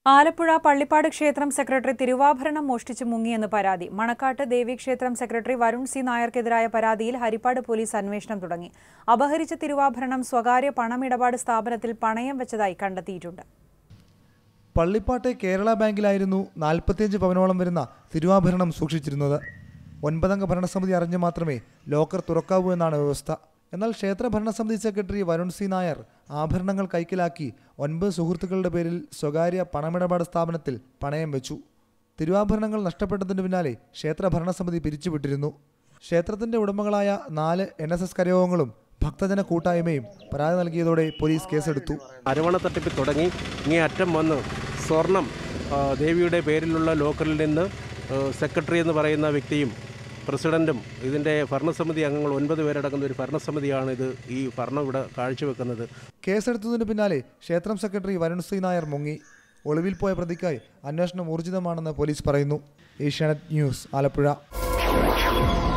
ആലപ്പുഴ പള്ളിപ്പാട് ക്ഷേത്രം സെക്രട്ടറി തിരുവാഭരണം മോഷ്ടിച്ച് മുങ്ങിയെന്ന് പരാതി മണക്കാട്ട് ദേവീക്ഷേത്രം സെക്രട്ടറി വരുൺ സി നായർക്കെതിരായ പരാതിയിൽ ഹരിപ്പാട് പോലീസ് അന്വേഷണം തുടങ്ങി അപഹരിച്ച തിരുവാഭരണം സ്വകാര്യ പണമിടപാട് സ്ഥാപനത്തിൽ പണയം വെച്ചതായി കണ്ടെത്തിയിട്ടുണ്ട് പള്ളിപ്പാട്ടെ കേരള ബാങ്കിലായിരുന്നു നാൽപ്പത്തിയഞ്ച് പവനോളം വരുന്ന തിരുവാഭരണം സൂക്ഷിച്ചിരുന്നത് ഒൻപതംഗ ഭരണസമിതി അറിഞ്ഞു മാത്രമേ ലോക്കർ തുറക്കാവൂ എന്നാണ് വ്യവസ്ഥ എന്നാൽ ക്ഷേത്ര ഭരണസമിതി സെക്രട്ടറി വരുൺ സി നായർ ആഭരണങ്ങൾ കൈക്കലാക്കി ഒൻപത് സുഹൃത്തുക്കളുടെ പേരിൽ സ്വകാര്യ പണമിടപാട് സ്ഥാപനത്തിൽ പണയം വെച്ചു തിരുവാഭരണങ്ങൾ നഷ്ടപ്പെട്ടതിന് പിന്നാലെ ക്ഷേത്ര ഭരണസമിതി പിരിച്ചുവിട്ടിരുന്നു ക്ഷേത്രത്തിന്റെ ഉടമകളായ നാല് എൻ എസ് എസ് കരയോഗങ്ങളും ഭക്തജന കൂട്ടായ്മയും പരാതി നൽകിയതോടെ പോലീസ് കേസെടുത്തു അരവണ തട്ടിപ്പ് തുടങ്ങി ഇങ്ങേ അറ്റം വന്ന് സ്വർണം ആ, ദേവിയുടെ പേരിലുള്ള ലോക്കറിൽ നിന്ന് ആ, സെക്രട്ടറി എന്ന് പറയുന്ന വ്യക്തിയും പ്രസിഡന്റും ഇതിൻ്റെ ഭരണസമിതി അംഗങ്ങൾ ഒൻപത് പേരടങ്ങുന്ന ഒരു ഭരണസമിതിയാണ് ഇത് ഈ ഭരണം ഇവിടെ കാഴ്ചവെക്കുന്നത് കേസെടുത്തതിന് പിന്നാലെ ക്ഷേത്രം സെക്രട്ടറി വരുൺ സി നായർ മുങ്ങി ഒളിവിൽ പോയ പ്രതിക്കായി അന്വേഷണം ഊർജിതമാണെന്ന് പോലീസ് പറയുന്നു ഏഷ്യാനെറ്റ് ന്യൂസ് ആലപ്പുഴ